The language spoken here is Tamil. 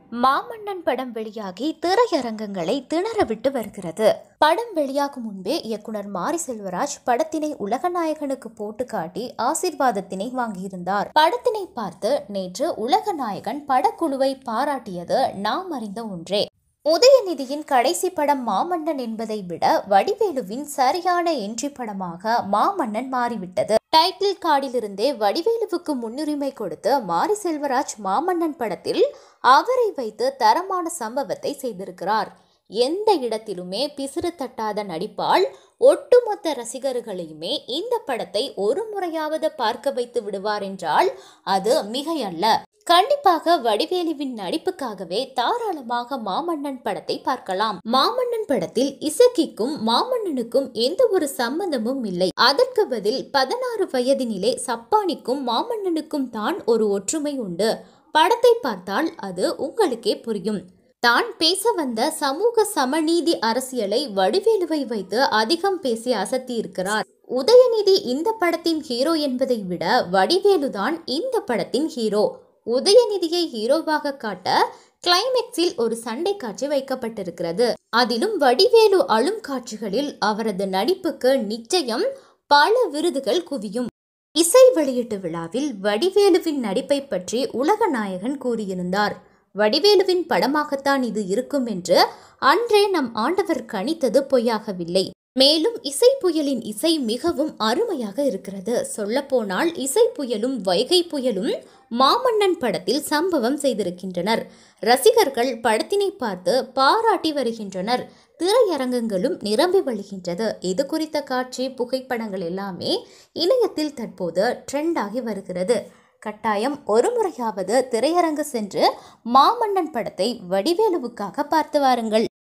மாமன்னன் படம் வெளியாகி திரையரங்கங்களை திணறவிட்டு வருகிறது படம் வெளியாகும் முன்பே இயக்குனர் மாரி செல்வராஜ் படத்தினை உலகநாயகனுக்கு போட்டு காட்டி ஆசீர்வாதத்தினை வாங்கியிருந்தார் படத்தினை பார்த்து நேற்று உலகநாயகன் படக்குழுவை பாராட்டியது நாம் அறிந்த ஒன்றே உதயநிதியின் கடைசி படம் மாமன்னன் என்பதை விட வடிவேலுவின் சரியான என்ட்ரி படமாக மாமன்னன் மாறிவிட்டது டைட்டில் கார்டிலிருந்தே வடிவேலுவுக்கு முன்னுரிமை கொடுத்து மாரி செல்வராஜ் மாமன்னன் படத்தில் அவரை வைத்து தரமான சம்பவத்தை செய்திருக்கிறார் எந்த இடத்திலுமே பிசிறு தட்டாத நடிப்பால் ஒட்டுமொத்த ரசிகர்களையுமே இந்த படத்தை ஒரு முறையாவது பார்க்க வைத்து விடுவார் என்றால் அது மிகையல்ல கண்டிப்பாக வடிவேலுவின் நடிப்புக்காகவே தாராளமாக மாமன்னன் படத்தை பார்க்கலாம் மாமன்னன் படத்தில் இசக்கிக்கும் மாமன்னனுக்கும் எந்த ஒரு சம்பந்தமும் இல்லை அதற்கு பதில் பதினாறு வயதினிலே சப்பானிக்கும் மாமன்னனுக்கும் தான் ஒரு ஒற்றுமை உண்டு படத்தை பார்த்தால் அது உங்களுக்கே புரியும் தான் பேச வந்த சமூக சமநீதி அரசியலை வடிவேலுவை வைத்து அதிகம் பேசி அசத்தியிருக்கிறார் உதயநிதி இந்த படத்தின் ஹீரோ என்பதை விட வடிவேலுதான் இந்த படத்தின் ஹீரோ உதயநிதியை ஹீரோவாக காட்ட கிளைமேக்ஸில் ஒரு சண்டை காட்சி வைக்கப்பட்டிருக்கிறது அதிலும் வடிவேலு அழும் காட்சிகளில் அவரது நடிப்புக்கு நிச்சயம் பல விருதுகள் குவியும் இசை வெளியீட்டு விழாவில் வடிவேலுவின் நடிப்பை பற்றி உலகநாயகன் கூறியிருந்தார் வடிவேலுவின் படமாகத்தான் இது இருக்கும் என்று அன்றே நம் ஆண்டவர் கணித்தது பொய்யாகவில்லை மேலும் இசை புயலின் இசை மிகவும் அருமையாக இருக்கிறது சொல்லப்போனால் இசை புயலும் வைகை புயலும் மாமன்னன் படத்தில் சம்பவம் செய்திருக்கின்றனர் ரசிகர்கள் படத்தினை பார்த்து பாராட்டி வருகின்றனர் திரையரங்கங்களும் நிரம்பி வழிகின்றது இது குறித்த காட்சி புகைப்படங்கள் எல்லாமே இணையத்தில் தற்போது ட்ரெண்ட் ஆகி வருகிறது கட்டாயம் ஒரு முறையாவது திரையரங்கு சென்று மாமன்னன் படத்தை வடிவேலுவுக்காக பார்த்து வாருங்கள்